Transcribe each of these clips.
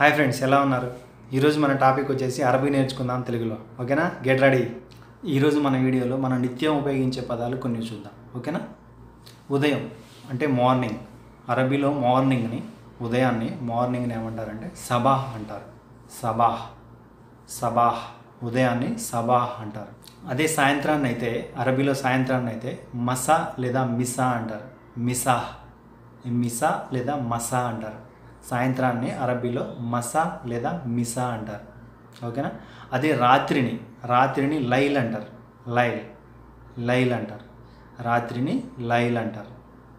hi friends ఎలా ఉన్నారు ఈరోజు మన టాపిక్ వచ్చేసి అరబీ నేర్చుకుందాం తెలుగులో ఓకేనా గెట్ రెడీ ఈరోజు మన వీడియోలో మనం నిత్యం ఉపయోగించే పదాలు కొన్ని చూద్దాం ఓకేనా ఉదయం అంటే మార్నింగ్ అరబీలో మార్నింగ్ని ఉదయాన్ని మార్నింగ్ని ఏమంటారంటే సబాహ్ అంటారు సబాహ్ సబాహ్ ఉదయాన్ని సబాహ్ అంటారు అదే సాయంత్రాన్ని అయితే అరబీలో సాయంత్రాన్ని అయితే మసా లేదా మిసా అంటారు మిసాహ్ మిసా లేదా మసా అంటారు సాయంత్రాన్ని అరబీలో మసా లేదా మిసా అంటారు ఓకేనా అదే రాత్రిని రాత్రిని లైల్ అంటారు లైల్ లైల్ అంటారు రాత్రిని లైల్ అంటారు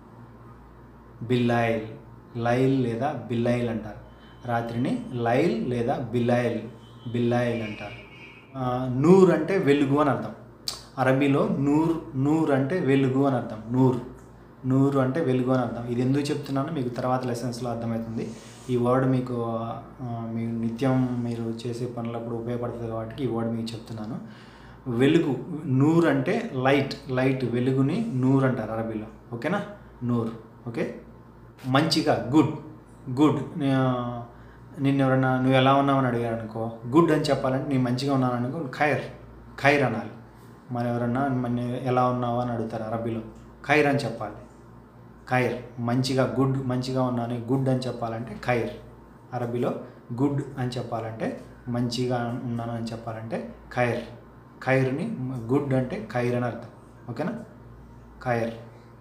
బిల్లైల్ లైల్ లేదా బిల్లైల్ అంటారు రాత్రిని లైల్ లేదా బిల్లైల్ బిల్లైల్ అంటారు ఆ, నూర్ అంటే వెలుగు అని అర్థం అరబీలో నూర్ నూర్ అంటే వెలుగు అని అర్థం నూర్ నూరు అంటే వెలుగు అని అర్థం ఇది ఎందుకు చెప్తున్నానో మీకు తర్వాత లెసన్స్లో అర్థమవుతుంది ఈ వర్డ్ మీకు ఆ, మీ నిత్యం మీరు చేసే పనులప్పుడు ఉపయోగపడుతుంది కాబట్టి ఈ వర్డ్ మీకు చెప్తున్నాను వెలుగు నూర్ అంటే లైట్ లైట్ వెలుగుని నూర్ అంటారు అరబీలో ఓకేనా నూర్ ఓకే మంచిగా గుడ్ గుడ్ నిన్ను ఎవరన్నా నువ్వు ఎలా ఉన్నావని అడిగారు అనుకో గుడ్ అని చెప్పాలంటే నేను మంచిగా ఉన్నాను అనుకో ఖైర్ ఖైర్ అనాలి మరి ఎవరన్నా మన ఎలా ఉన్నావు అని అడుగుతారు అరబీలో ఖైర్ అని చెప్పాలి ఖైర్ మంచిగా గుడ్ మంచిగా ఉన్నాను గుడ్ అని చెప్పాలంటే ఖైర్ అరబీలో గుడ్ అని చెప్పాలంటే మంచిగా ఉన్నాను అని చెప్పాలంటే ఖైర్ ఖైర్ని గుడ్ అంటే ఖైర్ అని అర్థం ఓకేనా ఖైర్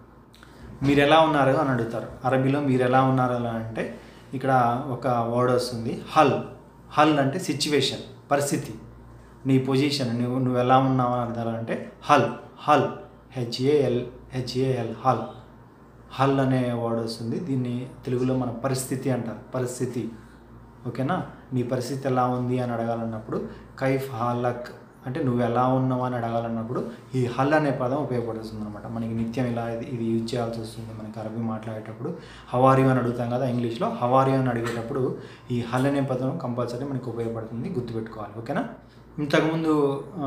మీరు ఎలా ఉన్నారు అని అడుగుతారు అరబీలో మీరు ఎలా ఉన్నారు అని అంటే ఇక్కడ ఒక వర్డ్ వస్తుంది హల్ హల్ అంటే సిచ్యువేషన్ పరిస్థితి నీ పొజిషన్ నువ్వు నువ్వు ఎలా ఉన్నావు అని అర్థాలంటే హల్ హల్ హెచ్ఏఎల్ హెచ్ఏఎల్ హల్ హల్ అనే వర్డ్ వస్తుంది దీన్ని తెలుగులో మన పరిస్థితి అంటారు పరిస్థితి ఓకేనా నీ పరిస్థితి ఎలా ఉంది అని అడగాలన్నప్పుడు కైఫ్ హాలక్ అంటే నువ్వు ఎలా ఉన్నావు అని అడగాలన్నప్పుడు ఈ హల్ అనే పదం ఉపయోగపడుతుంది అనమాట మనకి నిత్యం ఇలా ఇది ఇది యూజ్ చేయాల్సి వస్తుంది మనకి అరబీ మాట్లాడేటప్పుడు హవారియు అని అడుగుతాం కదా ఇంగ్లీష్లో హవారియు అని అడిగేటప్పుడు ఈ హల్ అనే పదం కంపల్సరీ మనకి ఉపయోగపడుతుంది గుర్తుపెట్టుకోవాలి ఓకేనా ఇంతకుముందు ఆ,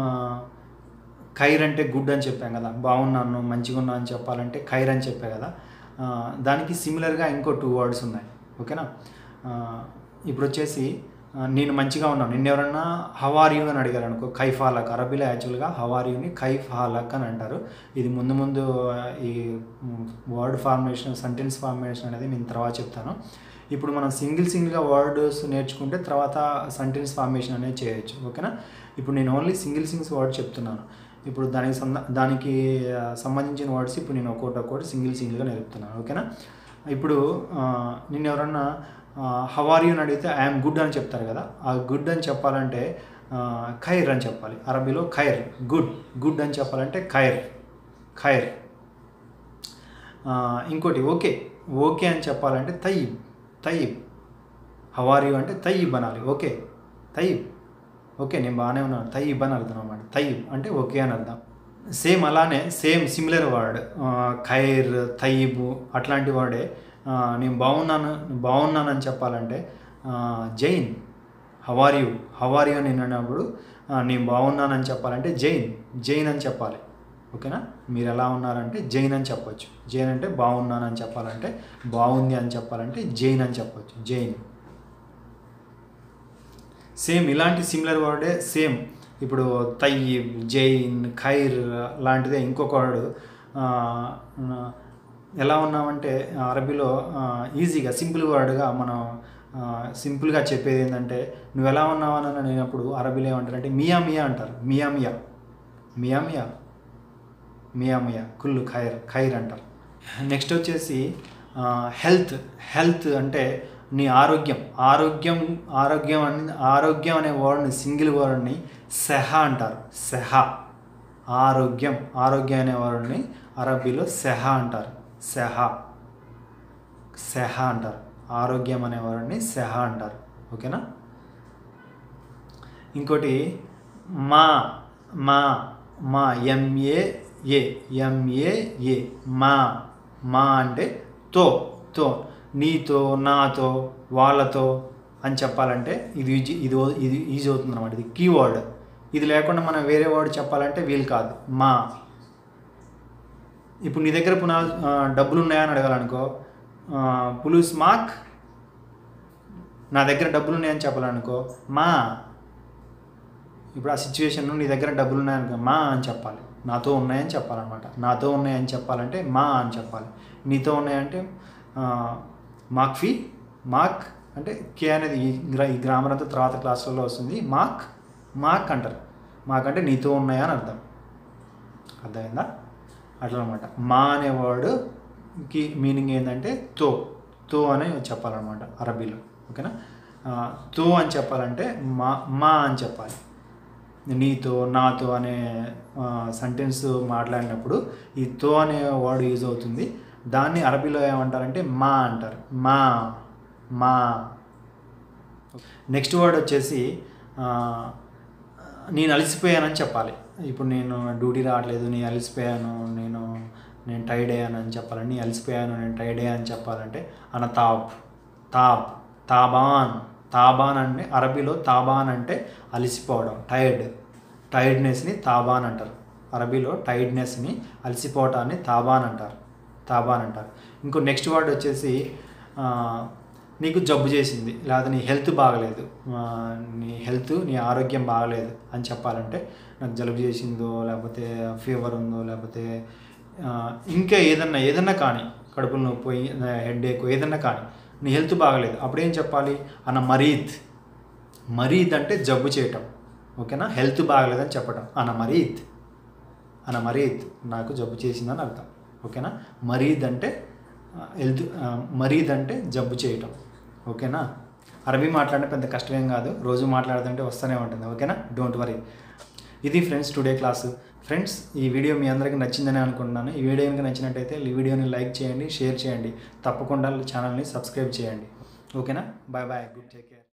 ఖైర్ అంటే గుడ్ అని చెప్పాం కదా బాగున్నాను మంచిగా ఉన్నా అని చెప్పాలంటే ఖైర్ అని చెప్పా కదా ఆ, దానికి సిమిలర్గా ఇంకో టూ వర్డ్స్ ఉన్నాయి ఓకేనా ఆ, ఇప్పుడు వచ్చేసి ఆ, నేను మంచిగా ఉన్నాను నిన్న ఎవరన్నా హవారియు అని అడిగారు అనుకో ఖైఫ్ హాలక్ అరబీలో యాక్చువల్గా హవారియుని ఖైఫ్ హాలక్ అని అంటారు ఇది ముందు ముందు ఆ, ఈ వర్డ్ ఫార్మేషన్ సెంటెన్స్ ఫార్మేషన్ అనేది నేను తర్వాత చెప్తాను ఇప్పుడు మనం సింగిల్ సింగిల్గా వర్డ్స్ నేర్చుకుంటే తర్వాత సెంటెన్స్ ఫార్మేషన్ అనేది చేయొచ్చు ఓకేనా ఇప్పుడు నేను ఓన్లీ సింగిల్ సింగిల్స్ వర్డ్ చెప్తున్నాను ఇప్పుడు దానికి సంద దానికి ఆ, సంబంధించిన వర్డ్స్ ఇప్పుడు నేను ఒక్కొక్కటి ఒక్కొక్కటి సింగిల్ సింగిల్గా నేర్పుతున్నాను ఓకేనా ఇప్పుడు ఆ, నిన్ను ఎవరన్నా హవారియు అని అడిగితే ఐఎమ్ గుడ్ అని చెప్తారు కదా ఆ గుడ్ అని చెప్పాలంటే ఆ, ఖైర్ అని చెప్పాలి అరబీలో ఖైర్ గుడ్ గుడ్ అని చెప్పాలంటే ఖైర్ ఖైర్ ఆ, ఇంకోటి ఓకే ఓకే అని చెప్పాలంటే తయ్యిబ్ తయ్యిబ్ హవారియు అంటే తయ్యిబ్ అనాలి ఓకే తయ్యిబ్ ఓకే నేను బాగానే ఉన్నాను తయ్యిబ్ అని అర్థం అనమాట తయ్యిబ్ అంటే ఓకే అని అర్థం సేమ్ అలానే సేమ్ సిమిలర్ వర్డ్ ఖైర్ తయ్యిబు అట్లాంటి వర్డే ఆ, నేను బాగున్నాను బాగున్నాను అని చెప్పాలంటే ఆ, జైన్ హవారియు హవారియు అని అన్నప్పుడు ఆ, నేను బాగున్నానని చెప్పాలంటే జైన్ జైన్ అని చెప్పాలి ఓకేనా మీరు ఎలా ఉన్నారంటే జైన్ అని చెప్పొచ్చు జైన్ అంటే బాగున్నానని చెప్పాలంటే బాగుంది అని చెప్పాలంటే జైన్ అని చెప్పొచ్చు జైన్ సేమ్ ఇలాంటి సిమిలర్ వర్డే సేమ్ ఇప్పుడు తయ్యిబ్ జైన్ ఖైర్ లాంటిదే ఇంకొక వర్డ్ ఎలా ఉన్నామంటే అరబీలో ఆ, ఈజీగా సింపుల్ వర్డ్గా మనం ఆ, సింపుల్గా చెప్పేది ఏంటంటే నువ్వు ఎలా ఉన్నావు అని అడిగినప్పుడు అరబీలో ఏమంటారంటే మియా మియా అంటారు మియా మియా మియా మియా మియా మియా కుల్లు ఖైర్ ఖైర్ అంటారు నెక్స్ట్ వచ్చేసి ఆ, హెల్త్ హెల్త్ అంటే నీ ఆరోగ్యం ఆరోగ్యం ఆరోగ్యం అని ఆరోగ్యం అనే వర్డ్ని సింగిల్ వర్డ్ని సెహ అంటారు సెహ ఆరోగ్యం ఆరోగ్యం అనే వర్డ్ని అరబీలో సెహ అంటారు సెహ సెహ అంటారు ఆరోగ్యం అనే వర్డ్ని సెహ అంటారు ఓకేనా ఇంకోటి మా మా మా ఎంఏ ఏ ఎంఏ ఏ మా మా అంటే తో తో నీతో నాతో వాళ్ళతో అని చెప్పాలంటే ఇది ఈజీ- ఇది ఇది ఈజీ అవుతుంది అనమాట ఇది కీవర్డ్ ఇది లేకుండా మనం వేరే వర్డ్ చెప్పాలంటే వీలు కాదు మా ఇప్పుడు నీ దగ్గర పునా ఆ, డబ్బులు ఉన్నాయని అడగాలనుకో పులుస్ మాక్ నా దగ్గర డబ్బులు ఉన్నాయని చెప్పాలనుకో మా ఇప్పుడు ఆ సిచ్యువేషన్ నీ దగ్గర డబ్బులు ఉన్నాయనుకో మా అని చెప్పాలి నాతో ఉన్నాయని చెప్పాలన్నమాట నాతో ఉన్నాయని చెప్పాలంటే మా అని చెప్పాలి నీతో ఉన్నాయంటే ఆ, మాక్ఫీ మాక్ అంటే కే అనేది ఈ గ్రా ఈ గ్రామర్ అంతా తర్వాత క్లాసులలో వస్తుంది మాక్ మాక్ అంటారు మాక్ అంటే నీతో ఉన్నాయా అని అర్థం అర్థమైందా అట్లా అనమాట మా అనే వర్డ్కి మీనింగ్ ఏంటంటే తో తో అని చెప్పాలన్నమాట అరబీలో ఓకేనా ఆ, తో అని చెప్పాలంటే మా మా అని చెప్పాలి నీతో నాతో అనే సెంటెన్స్ మాట్లాడినప్పుడు ఈ తో అనే వర్డ్ యూజ్ అవుతుంది దాన్ని అరబీలో ఏమంటారంటే మా అంటారు మా మా నెక్స్ట్ వర్డ్ వచ్చేసి ఆ, నేను అలసిపోయానని చెప్పాలి ఇప్పుడు నేను డ్యూటీ రావట్లేదు నేను అలసిపోయాను నేను నేను టైర్డ్ అయ్యాను అని చెప్పాలని నేను అలసిపోయాను నేను టైర్డ్ అయ్యాను అని చెప్పాలంటే అన తాబ్ తాబ్ తాబాన్ తాబాన్ అంటే అరబీలో తాబాన్ అంటే అలసిపోవడం టైర్డ్ టైర్డ్నెస్ని తాబాన్ అంటారు అరబీలో టైర్డ్నెస్ని అలసిపోవటాన్ని తాబాన్ అంటారు తాబాన్ అంటారు ఇంకో నెక్స్ట్ వర్డ్ వచ్చేసి ఆ, నీకు జబ్బు చేసింది లేదా నీ హెల్త్ బాగలేదు ఆ, నీ హెల్త్ నీ ఆరోగ్యం బాగలేదు అని చెప్పాలంటే నాకు జలుబు చేసిందో లేకపోతే ఫీవర్ ఉందో లేకపోతే ఆ, ఇంకా ఏదన్నా ఏదన్నా కానీ కడుపులో నొప్పి హెడ్ ఏక్ ఏదన్నా కానీ నీ హెల్త్ బాగలేదు అప్పుడేం చెప్పాలి అన్న మరీద్ మరీద్ అంటే జబ్బు చేయటం ఓకేనా హెల్త్ బాగలేదని చెప్పడం అన్న మరీద్ అన్న మరీద్ నాకు జబ్బు చేసిందని అర్థం ఓకేనా మరీద్ అంటే ఆ, హెల్త్ ఆ, మరీద్ అంటే జబ్బు చేయటం ఓకేనా అరబీ మాట్లాడడం పెద్ద కష్టమేం కాదు రోజు మాట్లాడుతుంటే వస్తూనే ఉంటుంది ఓకేనా డోంట్ వరీ ఇది ఫ్రెండ్స్ టుడే క్లాసు ఫ్రెండ్స్ ఈ వీడియో మీ అందరికీ నచ్చిందని అనుకుంటున్నాను ఈ వీడియో కనుక నచ్చినట్టయితే ఈ వీడియోని లైక్ చేయండి షేర్ చేయండి తప్పకుండా ఛానల్ని సబ్స్క్రైబ్ చేయండి ఓకేనా bye bye good take care